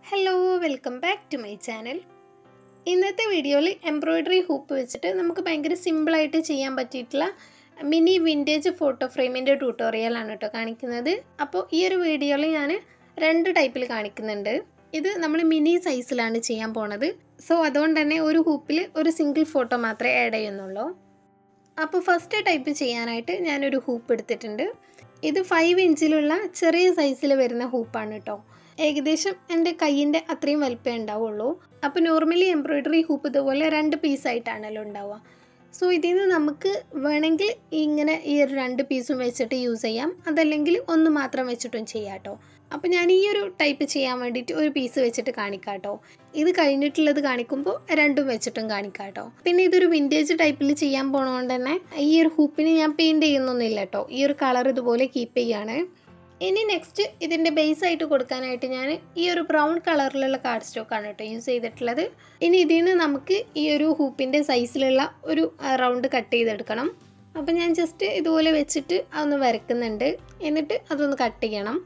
hello welcome back to my channel ഇന്നത്തെ വീഡിയോയിൽ embroidery hoop വെച്ചിട്ട് നമുക്ക് ഭയങ്കര സിമ്പിളായിട്ട് ചെയ്യാൻ പറ്റിയിട്ടുള്ള മിനി വിൻറ്റേജ് ഫോട്ടോ ഫ്രെയിമിൻ്റെ ട്യൂട്ടോറിയലാണ് കേട്ടോ കാണിക്കുന്നത് അപ്പോൾ ഈ ഒരു വീഡിയോയിൽ ഞാൻ രണ്ട് ടൈപ്പിൽ കാണിക്കുന്നുണ്ട് ഇത് നമ്മൾ മിനി സൈസിലാണ് ചെയ്യാൻ പോണത് സോ അതുകൊണ്ട് തന്നെ ഒരു ഹൂപ്പിൽ ഒരു സിംഗിൾ ഫോട്ടോ മാത്രമേ ആഡ് ചെയ്യുന്നുള്ളൂ അപ്പോൾ ഫസ്റ്റ് ടൈപ്പ് ചെയ്യാനായിട്ട് ഞാനൊരു ഹൂപ്പ് എടുത്തിട്ടുണ്ട് ഇത് ഫൈവ് ഇഞ്ചിലുള്ള ചെറിയ സൈസിൽ വരുന്ന ഹൂപ്പാണ് കേട്ടോ ഏകദേശം എൻ്റെ കയ്യിൻ്റെ അത്രയും വലിപ്പമേ ഉണ്ടാവുള്ളൂ അപ്പോൾ നോർമലി എംബ്രോയ്ഡറി ഹൂപ്പ് ഇതുപോലെ രണ്ട് പീസായിട്ടാണല്ലോ ഉണ്ടാവുക സോ ഇതിൽ നിന്ന് നമുക്ക് വേണമെങ്കിൽ ഇങ്ങനെ ഈ ഒരു രണ്ട് പീസും വെച്ചിട്ട് യൂസ് ചെയ്യാം അതല്ലെങ്കിൽ ഒന്ന് മാത്രം വെച്ചിട്ടും ചെയ്യാം കേട്ടോ അപ്പോൾ ഞാൻ ഈ ഒരു ടൈപ്പ് ചെയ്യാൻ വേണ്ടിയിട്ട് ഒരു പീസ് വെച്ചിട്ട് കാണിക്കാം കേട്ടോ ഇത് കഴിഞ്ഞിട്ടുള്ളത് കാണിക്കുമ്പോൾ രണ്ടും വെച്ചിട്ടും കാണിക്കാം കേട്ടോ പിന്നെ ഇതൊരു വിൻറ്റേജ് ടൈപ്പിൽ ചെയ്യാൻ പോണതുകൊണ്ട് തന്നെ ഈ ഒരു ഹൂപ്പിന് ഞാൻ പെയിൻറ് ചെയ്യുന്നൊന്നുമില്ല കേട്ടോ ഈ ഒരു കളർ ഇതുപോലെ കീപ്പ് ചെയ്യാണ് ഇനി നെക്സ്റ്റ് ഇതിൻ്റെ ബേസ് ആയിട്ട് കൊടുക്കാനായിട്ട് ഞാൻ ഈ ഒരു ബ്രൗൺ കളറിലുള്ള കാർഡ് സ്റ്റോക്കാണ് കേട്ടോ യൂസ് ചെയ്തിട്ടുള്ളത് ഇനി ഇതിൽ നിന്ന് നമുക്ക് ഈ ഒരു ഹൂപ്പിൻ്റെ സൈസിലുള്ള ഒരു റൗണ്ട് കട്ട് ചെയ്തെടുക്കണം അപ്പോൾ ഞാൻ ജസ്റ്റ് ഇതുപോലെ വെച്ചിട്ട് അതൊന്ന് വരക്കുന്നുണ്ട് എന്നിട്ട് അതൊന്ന് കട്ട് ചെയ്യണം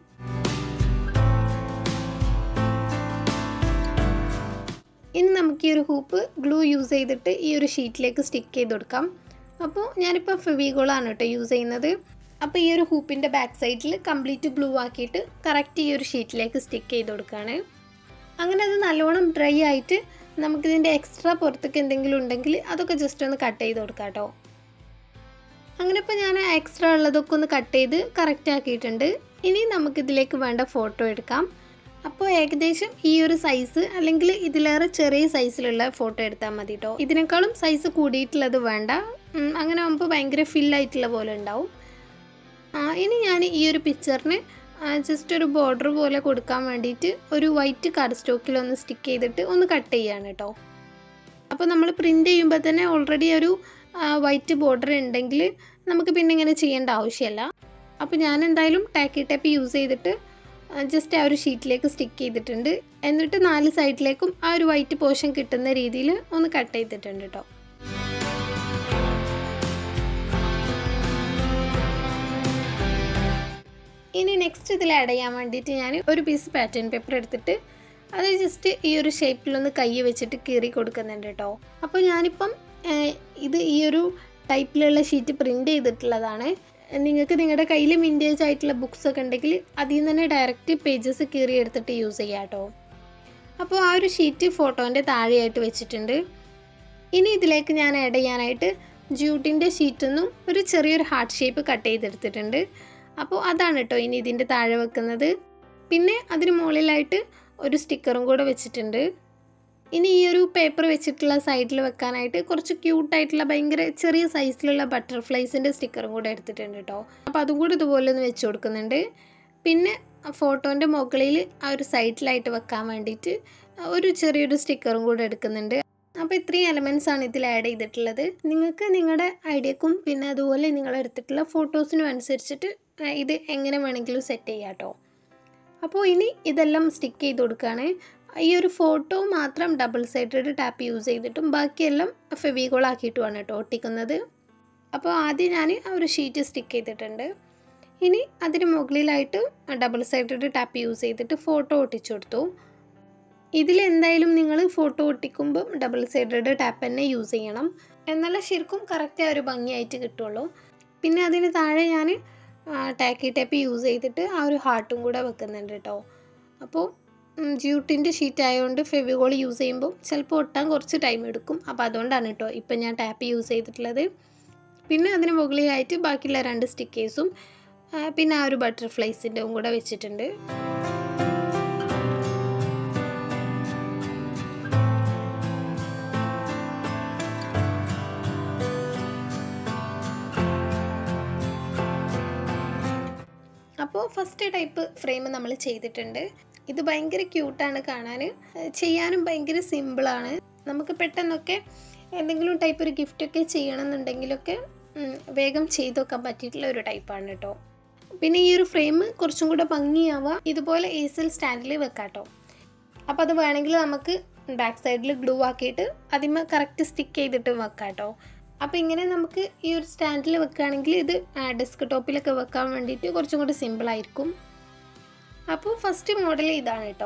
ഇനി നമുക്ക് ഈ ഒരു ഹൂപ്പ് ഗ്ലൂ യൂസ് ചെയ്തിട്ട് ഈ ഒരു ഷീറ്റിലേക്ക് സ്റ്റിക്ക് ചെയ്ത് കൊടുക്കാം അപ്പോൾ ഞാനിപ്പോൾ ഫെവിഗോളാണ് കേട്ടോ യൂസ് ചെയ്യുന്നത് അപ്പോൾ ഈ ഒരു ഹൂപ്പിൻ്റെ ബാക്ക് സൈഡിൽ കംപ്ലീറ്റ് ഗ്ലൂ ആക്കിയിട്ട് കറക്റ്റ് ഈ ഒരു ഷീറ്റിലേക്ക് സ്റ്റിക്ക് ചെയ്ത് കൊടുക്കുകയാണ് അങ്ങനെ അത് നല്ലോണം ഡ്രൈ ആയിട്ട് നമുക്കിതിൻ്റെ എക്സ്ട്രാ പുറത്തേക്ക് എന്തെങ്കിലും ഉണ്ടെങ്കിൽ അതൊക്കെ ജസ്റ്റ് ഒന്ന് കട്ട് ചെയ്ത് കൊടുക്കാം കേട്ടോ അങ്ങനെ ഇപ്പോൾ ഞാൻ എക്സ്ട്രാ ഉള്ളതൊക്കെ ഒന്ന് കട്ട് ചെയ്ത് കറക്റ്റ് ആക്കിയിട്ടുണ്ട് ഇനി നമുക്കിതിലേക്ക് വേണ്ട ഫോട്ടോ എടുക്കാം അപ്പോൾ ഏകദേശം ഈ ഒരു സൈസ് അല്ലെങ്കിൽ ഇതിലേറെ ചെറിയ സൈസിലുള്ള ഫോട്ടോ എടുത്താൽ മതി കേട്ടോ ഇതിനേക്കാളും സൈസ് കൂടിയിട്ടുള്ളത് വേണ്ട അങ്ങനെ ആകുമ്പോൾ ഭയങ്കര ഫില്ലായിട്ടുള്ള പോലെ ഉണ്ടാവും ഇനി ഞാൻ ഈ ഒരു പിക്ചറിന് ജസ്റ്റ് ഒരു ബോർഡർ പോലെ കൊടുക്കാൻ വേണ്ടിയിട്ട് ഒരു വൈറ്റ് കാർഡ് സ്റ്റോക്കിൽ ഒന്ന് സ്റ്റിക്ക് ചെയ്തിട്ട് ഒന്ന് കട്ട് ചെയ്യാണ് കേട്ടോ അപ്പോൾ നമ്മൾ പ്രിൻ്റ് ചെയ്യുമ്പോൾ തന്നെ ഓൾറെഡി ഒരു വൈറ്റ് ബോർഡർ ഉണ്ടെങ്കിൽ നമുക്ക് പിന്നെ ഇങ്ങനെ ചെയ്യേണ്ട ആവശ്യമില്ല അപ്പോൾ ഞാൻ എന്തായാലും ടാക്കി ടേപ്പ് യൂസ് ചെയ്തിട്ട് ജസ്റ്റ് ആ ഒരു ഷീറ്റിലേക്ക് സ്റ്റിക്ക് ചെയ്തിട്ടുണ്ട് എന്നിട്ട് നാല് സൈഡിലേക്കും ആ ഒരു വൈറ്റ് പോർഷൻ കിട്ടുന്ന രീതിയിൽ ഒന്ന് കട്ട് ചെയ്തിട്ടുണ്ട് കേട്ടോ ഇനി നെക്സ്റ്റ് ഇതിൽ ആഡ് ചെയ്യാൻ വേണ്ടിയിട്ട് ഞാൻ ഒരു പീസ് പാറ്റേൺ പേപ്പർ എടുത്തിട്ട് അത് ജസ്റ്റ് ഈ ഒരു ഷേപ്പിലൊന്ന് കൈ വെച്ചിട്ട് കീറി കൊടുക്കുന്നുണ്ട് കേട്ടോ അപ്പോൾ ഞാനിപ്പം ഇത് ഈ ഒരു ടൈപ്പിലുള്ള ഷീറ്റ് പ്രിൻ്റ് ചെയ്തിട്ടുള്ളതാണ് നിങ്ങൾക്ക് നിങ്ങളുടെ കയ്യിൽ വിൻറ്റേജ് ആയിട്ടുള്ള ബുക്സ് ഒക്കെ ഉണ്ടെങ്കിൽ അതിൽ നിന്ന് തന്നെ ഡയറക്റ്റ് പേജസ് കീറി എടുത്തിട്ട് യൂസ് ചെയ്യാം കേട്ടോ അപ്പോൾ ആ ഒരു ഷീറ്റ് ഫോട്ടോൻ്റെ താഴെയായിട്ട് വെച്ചിട്ടുണ്ട് ഇനി ഇതിലേക്ക് ഞാൻ ആഡ് ചെയ്യാനായിട്ട് ജ്യൂട്ടിൻ്റെ ഷീറ്റൊന്നും ഒരു ചെറിയൊരു ഹാർട്ട് ഷേപ്പ് കട്ട് ചെയ്തെടുത്തിട്ടുണ്ട് അപ്പോൾ അതാണ് കേട്ടോ ഇനി ഇതിൻ്റെ താഴെ വെക്കുന്നത് പിന്നെ അതിന് മുകളിലായിട്ട് ഒരു സ്റ്റിക്കറും കൂടെ വെച്ചിട്ടുണ്ട് ഇനി ഈ ഒരു പേപ്പർ വെച്ചിട്ടുള്ള സൈഡിൽ വെക്കാനായിട്ട് കുറച്ച് ക്യൂട്ടായിട്ടുള്ള ഭയങ്കര ചെറിയ സൈസിലുള്ള ബട്ടർഫ്ലൈസിൻ്റെ സ്റ്റിക്കറും കൂടെ എടുത്തിട്ടുണ്ട് കേട്ടോ അപ്പോൾ അതും കൂടി ഇതുപോലെ ഒന്ന് വെച്ച് കൊടുക്കുന്നുണ്ട് പിന്നെ ഫോട്ടോൻ്റെ മുകളിൽ ആ ഒരു സൈഡിലായിട്ട് വെക്കാൻ വേണ്ടിയിട്ട് ഒരു ചെറിയൊരു സ്റ്റിക്കറും കൂടെ എടുക്കുന്നുണ്ട് അപ്പോൾ ഇത്രയും എലമെൻറ്റ്സ് ആണ് ഇതിൽ ആഡ് ചെയ്തിട്ടുള്ളത് നിങ്ങൾക്ക് നിങ്ങളുടെ ഐഡിയക്കും പിന്നെ അതുപോലെ നിങ്ങൾ എടുത്തിട്ടുള്ള ഫോട്ടോസിനും അനുസരിച്ചിട്ട് ഇത് എങ്ങനെ വേണമെങ്കിലും സെറ്റ് ചെയ്യാം കേട്ടോ അപ്പോൾ ഇനി ഇതെല്ലാം സ്റ്റിക്ക് ചെയ്ത് കൊടുക്കുകയാണ് ഈ ഒരു ഫോട്ടോ മാത്രം ഡബിൾ സൈഡഡ് ടാപ്പ് യൂസ് ചെയ്തിട്ടും ബാക്കിയെല്ലാം ഫെവിഗോൾ ആക്കിയിട്ടുമാണ് കേട്ടോ ഒട്ടിക്കുന്നത് അപ്പോൾ ആദ്യം ഞാൻ ആ ഒരു ഷീറ്റ് സ്റ്റിക്ക് ചെയ്തിട്ടുണ്ട് ഇനി അതിന് മുകളിലായിട്ട് ഡബിൾ സൈഡഡ് ടാപ്പ് യൂസ് ചെയ്തിട്ട് ഫോട്ടോ ഒട്ടിച്ചു കൊടുത്തു ഇതിൽ എന്തായാലും നിങ്ങൾ ഫോട്ടോ ഒട്ടിക്കുമ്പം ഡബിൾ സൈഡഡ് ടാപ്പ് തന്നെ യൂസ് ചെയ്യണം എന്നാലേ ശരിക്കും കറക്റ്റ് ആ ഒരു ഭംഗിയായിട്ട് കിട്ടുള്ളൂ പിന്നെ അതിന് താഴെ ഞാൻ ടാക്കി ടേപ്പ് യൂസ് ചെയ്തിട്ട് ആ ഒരു ഹാർട്ടും കൂടെ വെക്കുന്നുണ്ട് കേട്ടോ അപ്പോൾ ജ്യൂട്ടിൻ്റെ ഷീറ്റ് ആയതുകൊണ്ട് ഫെവിഗോൾ യൂസ് ചെയ്യുമ്പോൾ ചിലപ്പോൾ ഒട്ടാൻ കുറച്ച് ടൈം എടുക്കും അപ്പോൾ അതുകൊണ്ടാണ് കേട്ടോ ഇപ്പം ഞാൻ ടാപ്പ് യൂസ് ചെയ്തിട്ടുള്ളത് പിന്നെ അതിന് മുകളിലായിട്ട് ബാക്കിയുള്ള രണ്ട് സ്റ്റിക്കേഴ്സും പിന്നെ ആ ഒരു ബട്ടർഫ്ലൈസിൻ്റെ കൂടെ വെച്ചിട്ടുണ്ട് അപ്പോൾ ഫസ്റ്റ് ടൈപ്പ് ഫ്രെയിം നമ്മൾ ചെയ്തിട്ടുണ്ട് ഇത് ഭയങ്കര ക്യൂട്ടാണ് കാണാൻ ചെയ്യാനും ഭയങ്കര സിമ്പിളാണ് നമുക്ക് പെട്ടെന്നൊക്കെ എന്തെങ്കിലും ടൈപ്പ് ഒരു ഗിഫ്റ്റൊക്കെ ചെയ്യണമെന്നുണ്ടെങ്കിലൊക്കെ വേഗം ചെയ്ത് വെക്കാൻ പറ്റിയിട്ടുള്ള ഒരു ടൈപ്പാണ് കേട്ടോ പിന്നെ ഈ ഒരു ഫ്രെയിം കുറച്ചും കൂടെ ഭംഗിയാവുക ഇതുപോലെ ഏസിൽ സ്റ്റാൻഡിൽ വെക്കാം കേട്ടോ അപ്പോൾ അത് വേണമെങ്കിൽ നമുക്ക് ബാക്ക് സൈഡിൽ ഗ്ലൂ ആക്കിയിട്ട് അതിമ കറക്റ്റ് സ്റ്റിക്ക് ചെയ്തിട്ട് വെക്കാം കേട്ടോ അപ്പോൾ ഇങ്ങനെ നമുക്ക് ഈ ഒരു സ്റ്റാൻഡിൽ വെക്കുകയാണെങ്കിൽ ഇത് ഡെസ്ക് ടോപ്പിലൊക്കെ വെക്കാൻ വേണ്ടിയിട്ട് കുറച്ചും കൂടി സിമ്പിളായിരിക്കും അപ്പോൾ ഫസ്റ്റ് മോഡൽ ഇതാണ് കേട്ടോ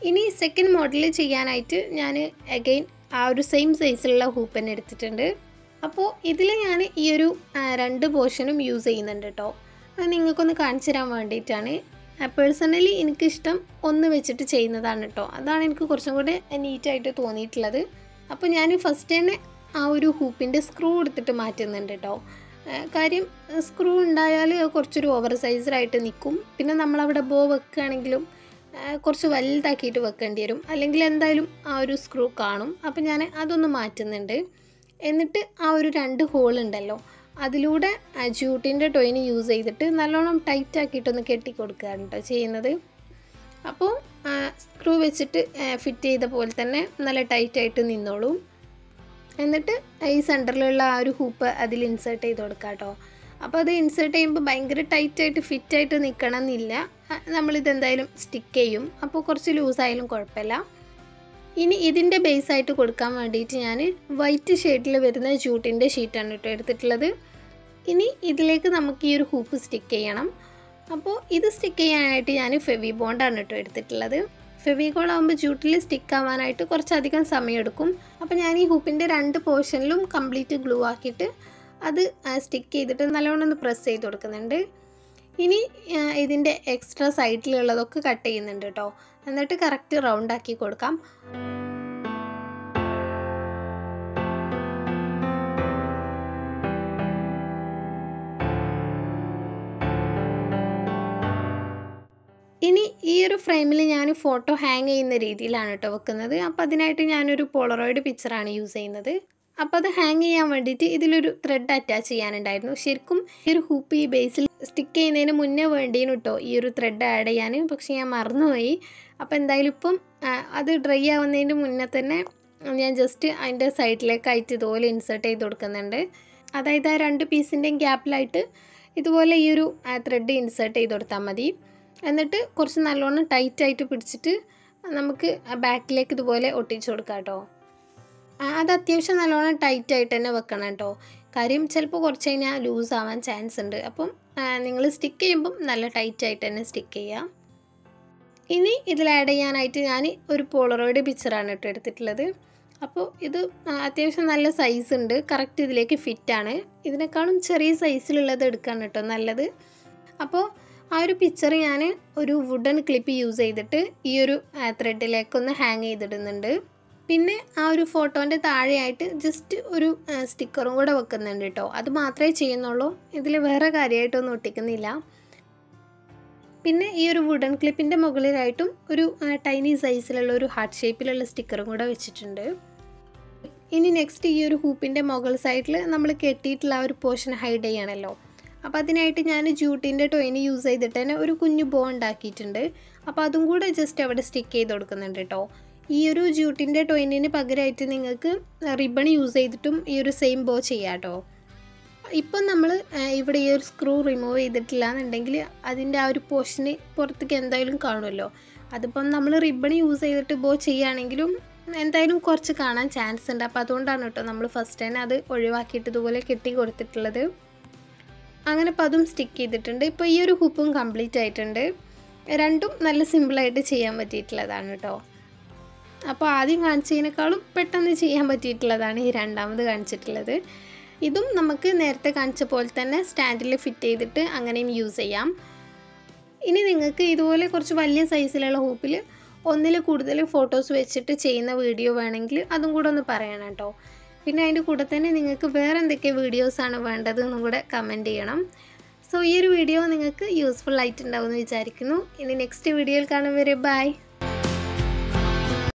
ഇനി സെക്കൻഡ് മോഡൽ ചെയ്യാനായിട്ട് ഞാൻ അഗെയിൻ ആ ഒരു സെയിം സൈസിലുള്ള ഹൂപ്പ് തന്നെ എടുത്തിട്ടുണ്ട് അപ്പോൾ ഇതിൽ ഞാൻ ഈ ഒരു ആ, രണ്ട് പോർഷനും യൂസ് ചെയ്യുന്നുണ്ട് കേട്ടോ അത് നിങ്ങൾക്കൊന്ന് കാണിച്ചു തരാൻ വേണ്ടിയിട്ടാണ് പേഴ്സണലി എനിക്കിഷ്ടം ഒന്ന് വെച്ചിട്ട് ചെയ്യുന്നതാണ് കേട്ടോ അതാണ് എനിക്ക് കുറച്ചും കൂടെ നീറ്റായിട്ട് തോന്നിയിട്ടുള്ളത് അപ്പോൾ ഞാൻ ഫസ്റ്റ് തന്നെ ആ ഒരു ഹൂപ്പിൻ്റെ സ്ക്രൂ എടുത്തിട്ട് മാറ്റുന്നുണ്ട് കേട്ടോ ആ, കാര്യം സ്ക്രൂ ഉണ്ടായാൽ കുറച്ചൊരു ഓവർ സൈസിലായിട്ട് നിൽക്കും പിന്നെ നമ്മളവിടെ ബോ വെക്കുകയാണെങ്കിലും ആ, കുറച്ച് വലുതാക്കിയിട്ട് വെക്കേണ്ടി വരും അല്ലെങ്കിൽ എന്തായാലും ആ ഒരു സ്ക്രൂ കാണും അപ്പോൾ ഞാൻ അതൊന്ന് മാറ്റുന്നുണ്ട് എന്നിട്ട് ആ ഒരു രണ്ട് ഹോൾ ഉണ്ടല്ലോ അതിലൂടെ ജൂട്ടിൻ്റെ ടോയിന് യൂസ് ചെയ്തിട്ട് നല്ലോണം ടൈറ്റ് ആക്കിയിട്ടൊന്ന് കെട്ടി കൊടുക്കുകയാണ് കേട്ടോ ചെയ്യുന്നത് അപ്പോൾ സ്ക്രൂ വെച്ചിട്ട് ഫിറ്റ് ചെയ്ത പോലെ തന്നെ നല്ല ടൈറ്റായിട്ട് നിന്നോളും എന്നിട്ട് ഈ സെൻറ്ററിലുള്ള ആ ഒരു ഹൂപ്പ് അതിൽ ഇൻസേർട്ട് ചെയ്ത് കൊടുക്കാം കേട്ടോ അപ്പോൾ അത് ഇൻസേർട്ട് ചെയ്യുമ്പോൾ ഭയങ്കര ടൈറ്റായിട്ട് ഫിറ്റായിട്ട് നിൽക്കണം എന്നില്ല അഹ് നമ്മളിതെന്തായാലും സ്റ്റിക്ക് ചെയ്യും അപ്പോൾ കുറച്ച് ലൂസായാലും കുഴപ്പമില്ല ഇനി ഇതിൻ്റെ ബേസായിട്ട് കൊടുക്കാൻ വേണ്ടിയിട്ട് ഞാൻ വൈറ്റ് ഷെയ്ഡിൽ വരുന്ന ജൂട്ടിൻ്റെ ഷീറ്റാണ് കേട്ടോ എടുത്തിട്ടുള്ളത് ഇനി ഇതിലേക്ക് നമുക്ക് ഈ ഒരു ഹൂപ്പ് സ്റ്റിക്ക് ചെയ്യണം അപ്പോൾ ഇത് സ്റ്റിക്ക് ചെയ്യാനായിട്ട് ഞാൻ ഫെവി ബോണ്ടാണ് കേട്ടോ എടുത്തിട്ടുള്ളത് ഫെവികോൾ ആകുമ്പോൾ ജൂട്ടിൽ സ്റ്റിക്ക് ആവാനായിട്ട് കുറച്ചധികം സമയമെടുക്കും അപ്പോൾ ഞാൻ ഈ ഹൂപ്പിൻ്റെ രണ്ട് പോർഷനിലും കംപ്ലീറ്റ് ഗ്ലൂ ആക്കിയിട്ട് അത് സ്റ്റിക്ക് ചെയ്തിട്ട് നല്ലോണം ഒന്ന് പ്രസ് ചെയ്ത് കൊടുക്കുന്നുണ്ട് ഇനി ആ, ഇതിൻ്റെ എക്സ്ട്രാ സൈഡിലുള്ളതൊക്കെ കട്ട് ചെയ്യുന്നുണ്ട് കേട്ടോ എന്നിട്ട് കറക്റ്റ് റൗണ്ട് ആക്കി കൊടുക്കാം ഇനി ഈ ഒരു ഫ്രെയിമിൽ ഞാൻ ഫോട്ടോ ഹാങ് ചെയ്യുന്ന രീതിയിലാണ് കേട്ടോ വെക്കുന്നത് അപ്പോൾ അതിനായിട്ട് ഞാനൊരു പോളറോയിഡ് പിക്ചറാണ് യൂസ് ചെയ്യുന്നത് അപ്പോൾ അത് ഹാങ് ചെയ്യാൻ വേണ്ടിയിട്ട് ഇതിലൊരു ത്രെഡ് അറ്റാച്ച് ചെയ്യാനുണ്ടായിരുന്നു ശരിക്കും ഈ ഒരു ഹൂപ്പ് ഈ ബേസിൽ സ്റ്റിക്ക് ചെയ്യുന്നതിന് മുന്നേ വേണ്ടീന് കേട്ടോ ഈ ഒരു ത്രെഡ് ആഡ് ചെയ്യാൻ പക്ഷേ ഞാൻ മറന്നുപോയി അപ്പോൾ എന്തായാലും ഇപ്പം ആ, അത് ഡ്രൈ ആവുന്നതിന് മുന്നേ തന്നെ ഞാൻ ജസ്റ്റ് അതിൻ്റെ സൈഡിലേക്കായിട്ട് ഇതുപോലെ ഇൻസേർട്ട് ചെയ്ത് കൊടുക്കുന്നുണ്ട് അതായത് ആ രണ്ട് പീസിൻ്റെയും ഗ്യാപ്പിലായിട്ട് ഇതുപോലെ ഈ ഒരു ത്രെഡ് ഇൻസേർട്ട് ചെയ്ത് കൊടുത്താൽ മതി എന്നിട്ട് കുറച്ച് നല്ലോണം ടൈറ്റായിട്ട് പിടിച്ചിട്ട് നമുക്ക് ബാക്കിലേക്ക് ഇതുപോലെ ഒട്ടിച്ചു കൊടുക്കാം കേട്ടോ ആ, അത് അത്യാവശ്യം നല്ലോണം ടൈറ്റ് ആയിട്ട് തന്നെ വെക്കണം കേട്ടോ കാര്യം ചിലപ്പോൾ കുറച്ച് കഴിഞ്ഞാൽ ലൂസ് ആവാൻ ചാൻസ് ഉണ്ട് അപ്പം നിങ്ങൾ സ്റ്റിക്ക് ചെയ്യുമ്പം നല്ല ടൈറ്റ് ആയിട്ട് തന്നെ സ്റ്റിക്ക് ചെയ്യുക ഇനി ഇതിൽ ആഡ് ചെയ്യാനായിട്ട് ഞാൻ ഒരു പോളറോയിഡ് പിക്ചറാണ് കേട്ടോ എടുത്തിട്ടുള്ളത് അപ്പോൾ ഇത് ആ, അത്യാവശ്യം നല്ല സൈസ് ഉണ്ട് കറക്റ്റ് ഇതിലേക്ക് ഫിറ്റാണ് ഇതിനേക്കാളും ചെറിയ സൈസിലുള്ളത് എടുക്കാണ് കേട്ടോ നല്ലത് അപ്പോൾ ആ ഒരു പിക്ചർ ഞാൻ ഒരു വുഡൻ ക്ലിപ്പ് യൂസ് ചെയ്തിട്ട് ഈ ഒരു ത്രെഡിലേക്കൊന്ന് ഹാങ് ചെയ്തിടുന്നുണ്ട് പിന്നെ ആ ഒരു ഫോട്ടോൻ്റെ താഴെയായിട്ട് ജസ്റ്റ് ഒരു സ്റ്റിക്കറും കൂടെ വെക്കുന്നുണ്ട് കേട്ടോ അത് മാത്രമേ ചെയ്യുന്നുള്ളൂ ഇതിൽ വേറെ കാര്യമായിട്ടൊന്നും ഒട്ടിക്കുന്നില്ല പിന്നെ ഈ ഒരു വുഡൻ ക്ലിപ്പിൻ്റെ മുകളിലായിട്ടും ഒരു ടൈനി സൈസിലുള്ള ഒരു ഹാർട്ട് ഷേപ്പിലുള്ള സ്റ്റിക്കറും കൂടെ വെച്ചിട്ടുണ്ട് ഇനി നെക്സ്റ്റ് ഈ ഒരു ഹൂപ്പിൻ്റെ മുകൾ സൈഡിൽ നമ്മൾ കെട്ടിയിട്ടുള്ള ആ ഒരു പോർഷൻ ഹൈഡ് ചെയ്യണമല്ലോ അപ്പോൾ അതിനായിട്ട് ഞാൻ ജൂട്ടിൻ്റെ ടോയിന് യൂസ് ചെയ്തിട്ട് തന്നെ ഒരു കുഞ്ഞു ബോ ഉണ്ടാക്കിയിട്ടുണ്ട് അപ്പോൾ അതും കൂടെ ജസ്റ്റ് അവിടെ സ്റ്റിക്ക് ചെയ്ത് കൊടുക്കുന്നുണ്ട് കേട്ടോ ഈ ഒരു ജൂട്ടിൻ്റെ ടോയിനിന് പകരമായിട്ട് നിങ്ങൾക്ക് റിബൺ യൂസ് ചെയ്തിട്ടും ഈ ഒരു സെയിം ബോ ചെയ്യാം കേട്ടോ ഇപ്പം നമ്മൾ ഇവിടെ ഈ ഒരു സ്ക്രൂ റിമൂവ് ചെയ്തിട്ടില്ല എന്നുണ്ടെങ്കിൽ അതിൻ്റെ ആ ഒരു പോർഷന് പുറത്തേക്ക് എന്തായാലും കാണുമല്ലോ അതിപ്പം നമ്മൾ റിബൺ യൂസ് ചെയ്തിട്ട് ബോ ചെയ്യുകയാണെങ്കിലും എന്തായാലും കുറച്ച് കാണാൻ ചാൻസ് ഉണ്ട് അപ്പോൾ അതുകൊണ്ടാണ് കേട്ടോ നമ്മൾ ഫസ്റ്റ് തന്നെ അത് ഒഴിവാക്കിയിട്ട് ഇതുപോലെ കെട്ടി കൊടുത്തിട്ടുള്ളത് അങ്ങനെ അപ്പോൾ അതും സ്റ്റിക്ക് ചെയ്തിട്ടുണ്ട് ഇപ്പോൾ ഈ ഒരു ഹുപ്പും കംപ്ലീറ്റ് ആയിട്ടുണ്ട് രണ്ടും നല്ല സിമ്പിളായിട്ട് ചെയ്യാൻ പറ്റിയിട്ടുള്ളതാണ് കേട്ടോ അപ്പോൾ ആദ്യം കാണിച്ചതിനേക്കാളും പെട്ടെന്ന് ചെയ്യാൻ പറ്റിയിട്ടുള്ളതാണ് ഈ രണ്ടാമത് കാണിച്ചിട്ടുള്ളത് ഇതും നമുക്ക് നേരത്തെ കാണിച്ച പോലെ തന്നെ സ്റ്റാൻഡിൽ ഫിറ്റ് ചെയ്തിട്ട് അങ്ങനെയും യൂസ് ചെയ്യാം ഇനി നിങ്ങൾക്ക് ഇതുപോലെ കുറച്ച് വലിയ സൈസിലുള്ള ഹൂപ്പിൽ ഒന്നിൽ കൂടുതൽ ഫോട്ടോസ് വെച്ചിട്ട് ചെയ്യുന്ന വീഡിയോ വേണമെങ്കിൽ അതും കൂടെ ഒന്ന് പറയണം കേട്ടോ പിന്നെ അതിൻ്റെ കൂടെ തന്നെ നിങ്ങൾക്ക് വേറെ എന്തൊക്കെ വീഡിയോസാണ് വേണ്ടത് എന്നും കൂടെ കമൻറ്റ് ചെയ്യണം സോ ഈ ഒരു വീഡിയോ നിങ്ങൾക്ക് യൂസ്ഫുൾ ആയിട്ടുണ്ടാവുമെന്ന് വിചാരിക്കുന്നു ഇനി നെക്സ്റ്റ് വീഡിയോയിൽ കാണും വരെ ബൈ